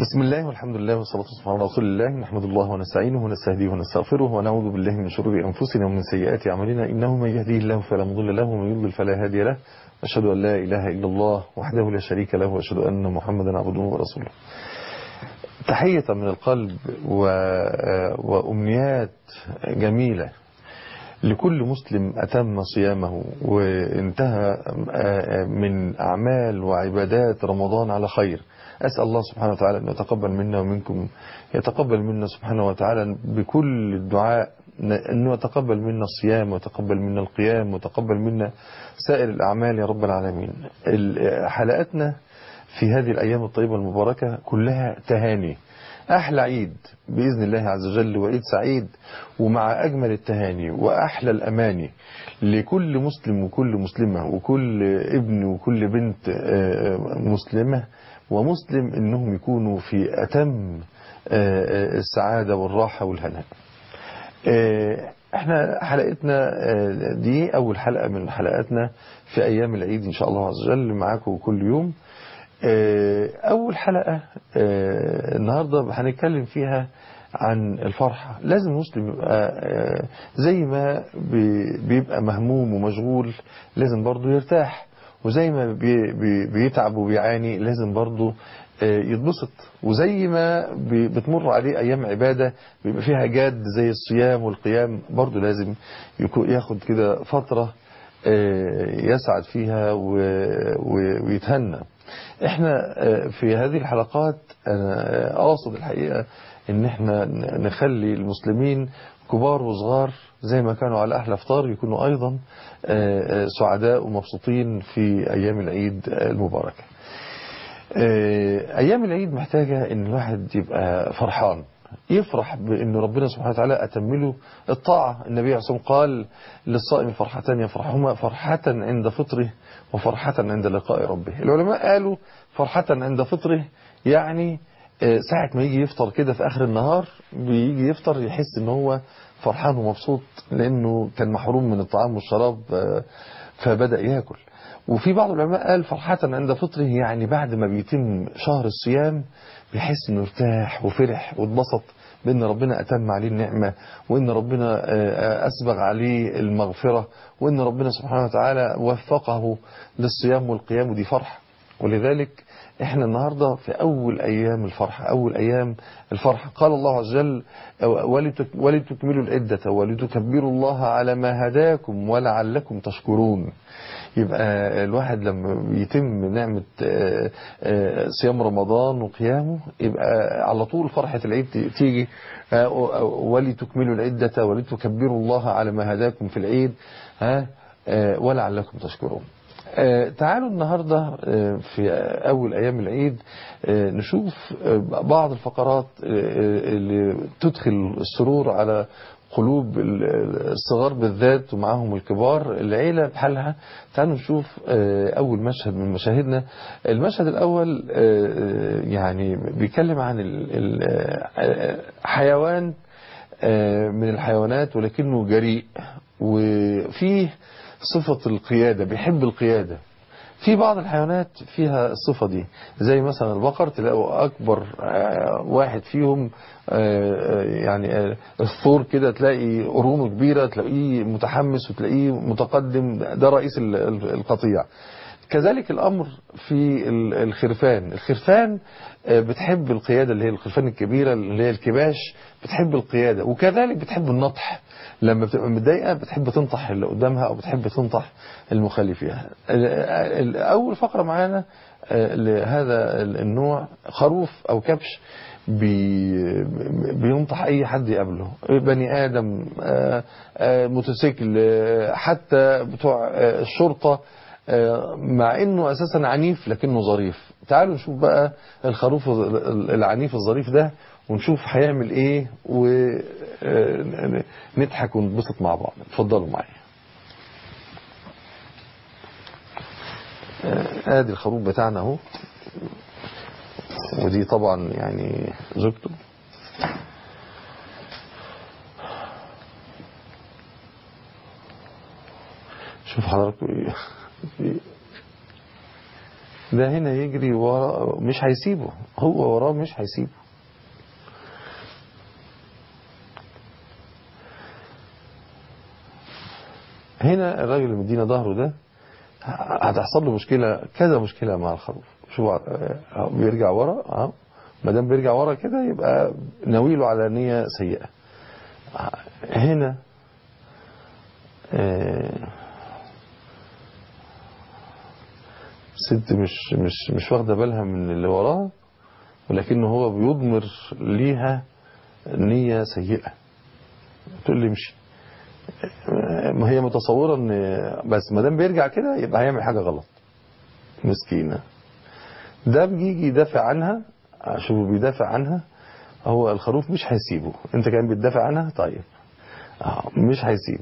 بسم الله والحمد لله والصلاة والسلام على رسول الله نحمد الله ونستعينه ونستهديه ونستغفره ونعوذ بالله من شرور أنفسنا ومن سيئات أعمالنا إنه من يهديه الله فلا مضل له ومن يضلل فلا هادي له أشهد أن لا إله إلا الله وحده لا شريك له وأشهد أن محمدا عبده ورسوله تحية من القلب و... وأمنيات جميلة لكل مسلم أتم صيامه وانتهى من أعمال وعبادات رمضان على خير أسأل الله سبحانه وتعالى أن يتقبل منا ومنكم يتقبل منا سبحانه وتعالى بكل الدعاء أنه يتقبل منا الصيام ويتقبل منا القيام ويتقبل منا سائر الأعمال يا رب العالمين حلقاتنا في هذه الأيام الطيبة المباركة كلها تهاني أحلى عيد بإذن الله عز وجل وعيد سعيد ومع أجمل التهاني وأحلى الأماني لكل مسلم وكل مسلمة وكل ابن وكل بنت مسلمة ومسلم انهم يكونوا في اتم السعادة والراحة والهناء احنا حلقتنا دي اول حلقة من حلقاتنا في ايام العيد ان شاء الله عز وجل معاكم كل يوم اول حلقة النهاردة هنتكلم فيها عن الفرحة لازم المسلم يبقى زي ما بيبقى مهموم ومشغول لازم برضه يرتاح وزي ما بي بي بيتعب وبيعاني لازم برضه يتبسط وزي ما بتمر عليه أيام عبادة بيبقى فيها جاد زي الصيام والقيام برضه لازم ياخد كده فترة يسعد فيها ويتهنى احنا في هذه الحلقات انا اقصد الحقيقة ان احنا نخلي المسلمين كبار وصغار زي ما كانوا على أحلى فطار يكونوا أيضا سعداء ومبسوطين في أيام العيد المباركة أيام العيد محتاجة أن الواحد يبقى فرحان يفرح بأن ربنا سبحانه وتعالى أتمله الطاعة النبي عليه الصلاة والسلام قال للصائم فرحتان يفرحهما فرحة عند فطره وفرحة عند لقاء ربه العلماء قالوا فرحة عند فطره يعني ساعة ما يجي يفطر كده في آخر النهار بيجي يفطر يحس ان هو فرحان ومبسوط لأنه كان محروم من الطعام والشراب فبدأ يأكل وفي بعض العلماء قال فرحة عند فطره يعني بعد ما بيتم شهر الصيام بيحس انه ارتاح وفرح واتبسط بأن ربنا أتم عليه النعمة وأن ربنا أسبغ عليه المغفرة وأن ربنا سبحانه وتعالى وفقه للصيام والقيام ودي فرحة ولذلك احنا النهاردة في أول أيام الفرحة أول أيام الفرحة قال الله عز وجل ولتكملوا العدة ولتكبروا الله على ما هداكم ولعلكم تشكرون يبقى الواحد لما يتم نعمة صيام رمضان وقيامه يبقى على طول فرحة العيد تيجي ولتكملوا العدة ولتكبروا الله على ما هداكم في العيد ولعلكم تشكرون تعالوا النهاردة في أول أيام العيد نشوف بعض الفقرات اللي تدخل السرور على قلوب الصغار بالذات ومعهم الكبار العيلة بحالها تعالوا نشوف أول مشهد من مشاهدنا المشهد الأول يعني بيتكلم عن حيوان من الحيوانات ولكنه جريء وفيه صفة القيادة بيحب القيادة في بعض الحيوانات فيها الصفة دي زي مثلا البقر تلاقوا أكبر واحد فيهم يعني الثور كده تلاقي قرونه كبيرة تلاقيه متحمس وتلاقيه متقدم ده رئيس القطيع كذلك الأمر في الخرفان الخرفان بتحب القيادة اللي هي الخرفان الكبيرة اللي هي الكباش بتحب القيادة وكذلك بتحب النطح لما بتبقى متضايقة بتحب تنطح اللي قدامها أو بتحب تنطح المخالفيها أول فقرة معانا لهذا النوع خروف أو كبش بي بينطح أي حد يقابله بني آدم موتوسيكل حتى بتوع الشرطة مع انه اساسا عنيف لكنه ظريف تعالوا نشوف بقى الخروف العنيف الظريف ده ونشوف هيعمل ايه ونضحك ونتبسط مع بعض اتفضلوا معايا ادي الخروف بتاعنا اهو ودي طبعا يعني زوجته شوف حضراتكم ايه ده هنا يجري ورا مش هيسيبه هو وراه مش هيسيبه هنا الراجل اللي مدينا ظهره ده هتحصل له مشكلة كذا مشكلة مع الخروف شو ع- بيرجع ورا اه ما دام بيرجع ورا كده يبقى ناويله على نية سيئة هنا آه، ست مش مش مش واخده بالها من اللي وراها ولكنه هو بيضمر ليها نية سيئة تقول لي امشي ما هي متصورة ان بس ما دام بيرجع كده يبقى هيعمل حاجة غلط مسكينة ده بيجي يدافع عنها شوفوا بيدافع عنها هو الخروف مش هيسيبه انت كان بتدافع عنها طيب آه، مش هيسيب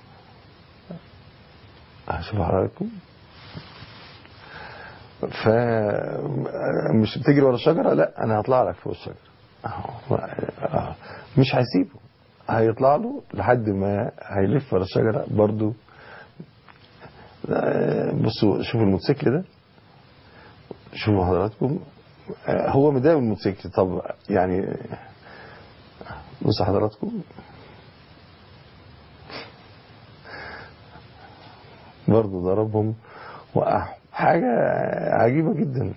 شوفوا حضراتكم ف مش بتجري ورا الشجرة لا انا هطلع لك فوق الشجرة أهو. آه. مش هيسيبه هيطلع له لحد ما هيلف ورا الشجرة برضو آه، بصوا شوفوا الموتوسيكل ده شوفوا حضراتكم آه، هو مضايق من الموتوسيكل طب يعني بصوا حضراتكم برضو ضربهم وقعهم حاجة عجيبة جدا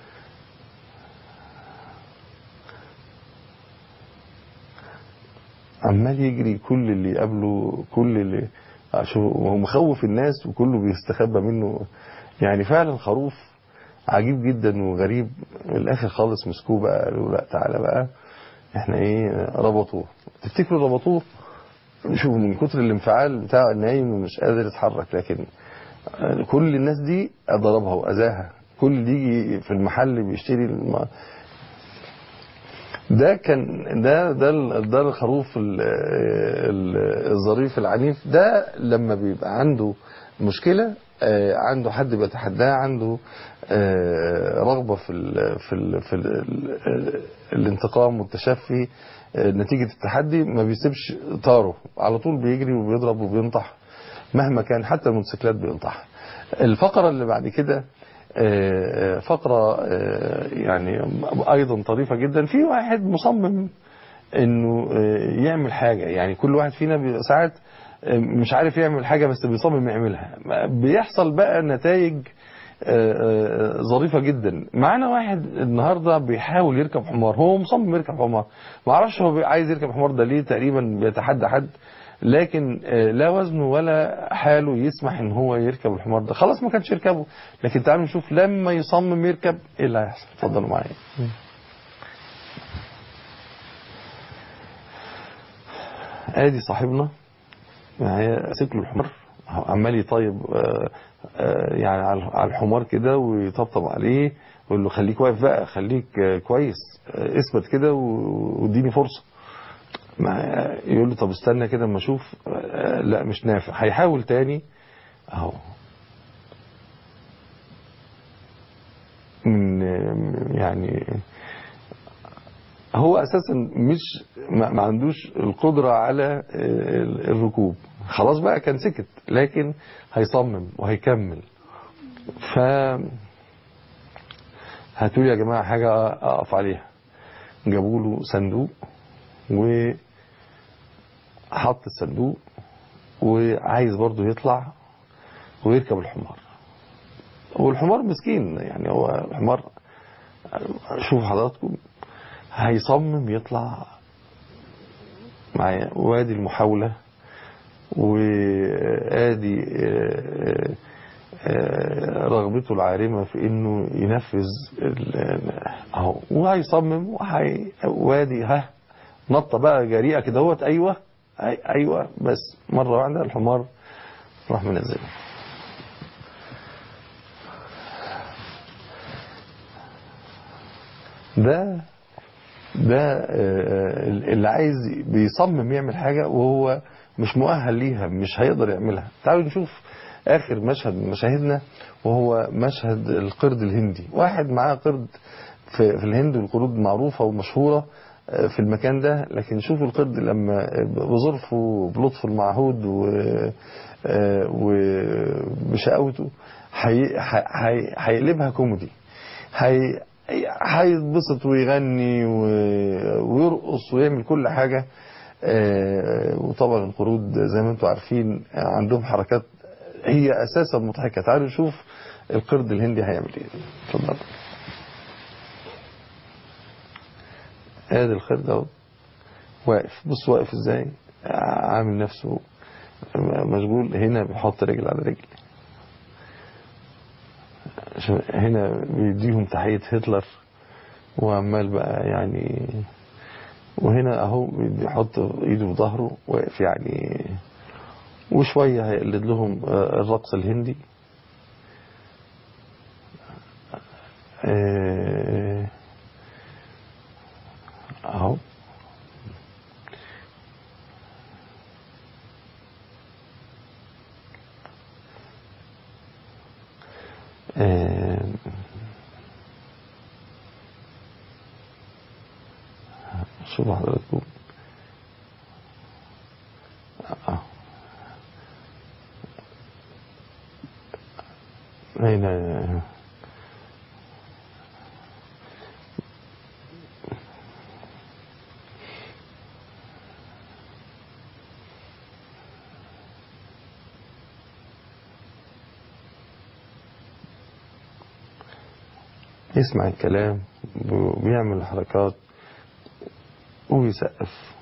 عمال يجري كل اللي يقابله كل اللي عشان هو مخوف الناس وكله بيستخبى منه يعني فعلا خروف عجيب جدا وغريب في الاخر خالص مسكوه بقى قالوا لا تعالى بقى احنا ايه ربطوه تفتكروا ربطوه شوفوا من كتر الانفعال بتاع النايم ومش قادر يتحرك لكن كل الناس دي ضربها واذاها كل اللي يجي في المحل بيشتري الم... ده كان ده ده ال- ده الخروف ال- ال- الظريف العنيف ده لما بيبقى عنده مشكلة آه، عنده حد بيتحداه عنده آه، رغبة في ال في ال في ال الانتقام والتشفي آه، نتيجة التحدي ما بيسيبش طاره على طول بيجري وبيضرب وبينطح مهما كان حتى الموتوسيكلات بينطح الفقرة اللي بعد كده آه، فقرة آه، يعني أيضا طريفة جدا في واحد مصمم انه آه، يعمل حاجة يعني كل واحد فينا بيبقى ساعات آه، مش عارف يعمل حاجة بس بيصمم يعملها بيحصل بقى نتائج آه، آه، ظريفة جدا معانا واحد النهاردة بيحاول يركب حمار هو مصمم يركب حمار ما اعرفش هو بي- عايز يركب حمار ده ليه تقريبا بيتحدى حد لكن آه، لا وزنه ولا حاله يسمح ان هو يركب الحمار ده خلاص ما كانش يركبه لكن تعالوا نشوف لما يصمم يركب ايه اللي هيحصل اتفضلوا معايا ادي صاحبنا معايا سيكل الحمار عمال يطيب آه، آه، يعني على على الحمار كده ويطبطب عليه ويقول له خليك واقف بقى خليك آه، كويس آه، اثبت كده و- واديني فرصه ما- يقول له طب استنى كده اما اشوف آه، لا مش نافع هيحاول تاني اهو من يعني هو اساسا مش ما ما عندوش القدرة على ال- الركوب خلاص بقى كان سكت لكن هيصمم وهيكمل ف هاتوا لي يا جماعة حاجة اقف عليها جابوا له صندوق وحط الصندوق وعايز برضه يطلع ويركب الحمار والحمار مسكين يعني هو الحمار شوف حضراتكم هيصمم يطلع معايا وادي المحاولة وادي آه، آه، رغبته العارمة في انه ينفذ ال- اهو وهيصمم وهي وادي ها نطة بقى جريئة كده هوت ايوه أي- ايوه بس مرة واحدة الحمار راح منزله ده ده آه، اللي عايز بيصمم يعمل حاجة وهو مش مؤهل ليها مش هيقدر يعملها تعالوا نشوف آخر مشهد من مشاهدنا وهو مشهد القرد الهندي واحد معاه قرد في, في الهند والقرود معروفة ومشهورة آه، في المكان ده لكن شوفوا القرد لما بظرفه بلطف المعهود و آه، وبشقاوته هي- ح- هي- هيقلبها كوميدي هي- هيتبسط ويغني و- ويرقص ويعمل كل حاجة آه، وطبعا القرود زي ما انتم عارفين عندهم حركات هي اساسا مضحكة تعالوا نشوف القرد الهندي هيعمل ايه اتفضل ادي القرد اهو واقف بص واقف ازاي عامل نفسه مشغول هنا بيحط رجل على رجل عشان هنا بيديهم تحية هتلر وعمال بقى يعني وهنا اهو بيحط ايده في ظهره واقف يعني وشوية هيقلد لهم الرقص الهندي آه، اهو آه، شوفوا حضراتكم آه. هنا يسمع الكلام وبيعمل حركات ويسقف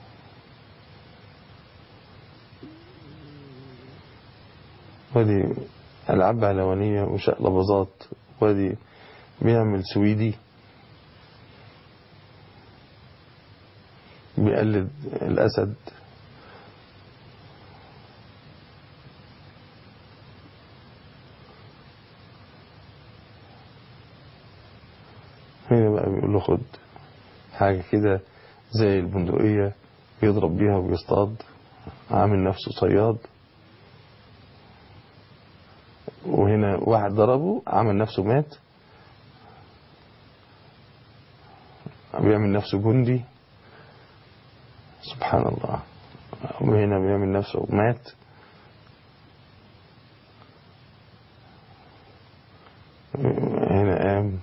ودي ألعاب بهلوانية وشقلباظات ودي بيعمل سويدي بيقلد الأسد هنا بقى بيقول له خد حاجة كده زي البندقية بيضرب بيها وبيصطاد عامل نفسه صياد وهنا واحد ضربه عمل نفسه مات بيعمل نفسه جندي سبحان الله وهنا بيعمل نفسه مات هنا قام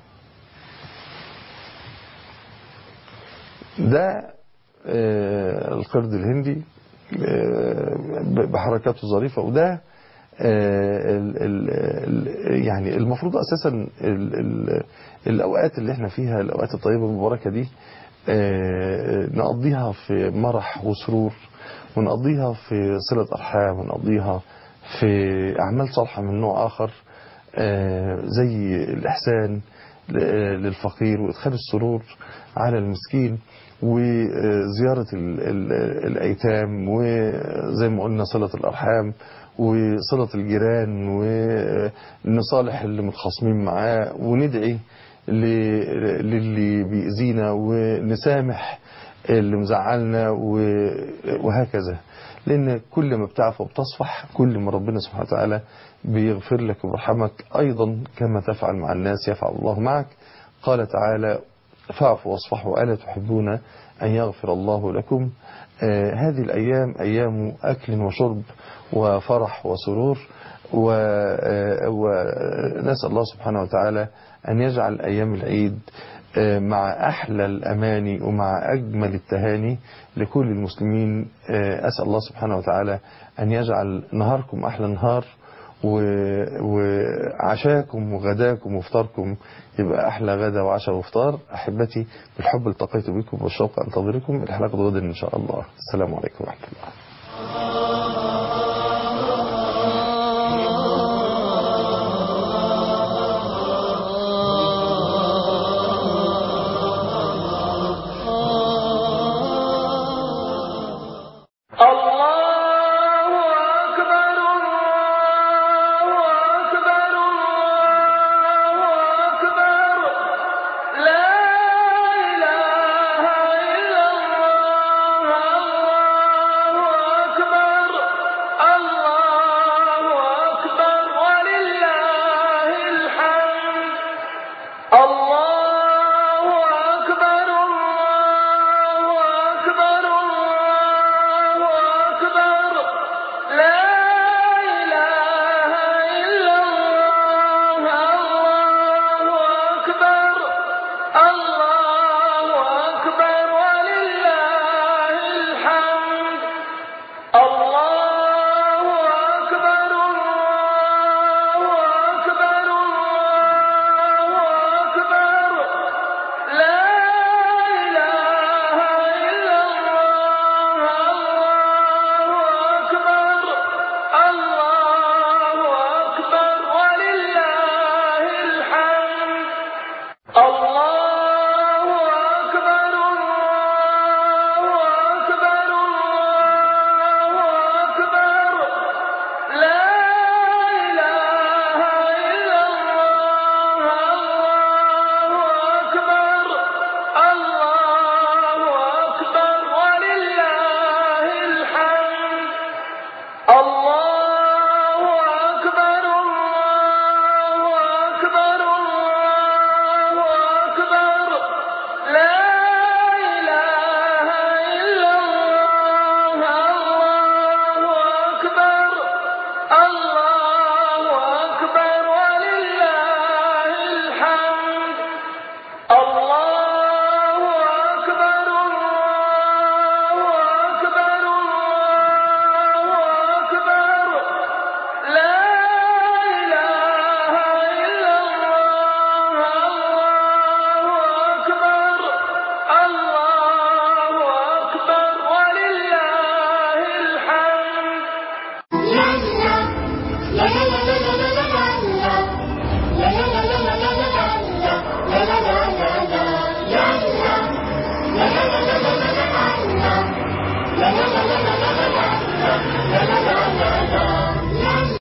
ده آه، القرد الهندي آه، بحركاته الظريفة وده آه، ال ال ال يعني المفروض اساسا ال ال الاوقات اللي احنا فيها الاوقات الطيبه المباركه دي آه، نقضيها في مرح وسرور ونقضيها في صله ارحام ونقضيها في اعمال صالحه من نوع اخر آه، زي الاحسان ل- للفقير وادخال السرور على المسكين وزيارة ال- ال- الأيتام وزي ما قلنا صلة الأرحام وصلة الجيران ونصالح اللي متخاصمين معاه وندعي ل- للي بيأذينا ونسامح اللي مزعلنا و- وهكذا لأن كل ما بتعفى وبتصفح كل ما ربنا سبحانه وتعالى بيغفر لك ويرحمك أيضا كما تفعل مع الناس يفعل الله معك قال تعالى فاعفوا واصفحوا ألا تحبون أن يغفر الله لكم آه هذه الأيام أيام أكل وشرب وفرح وسرور و- آه، ونسأل الله سبحانه وتعالى أن يجعل أيام العيد آه، مع أحلى الأماني ومع أجمل التهاني لكل المسلمين آه، أسأل الله سبحانه وتعالى أن يجعل نهاركم أحلى نهار و- وعشاكم وغداكم وفطاركم يبقى أحلى غدا وعشاء وفطار أحبتي بالحب التقيت بكم والشوق أنتظركم الحلقة غدا إن شاء الله السلام عليكم ورحمة الله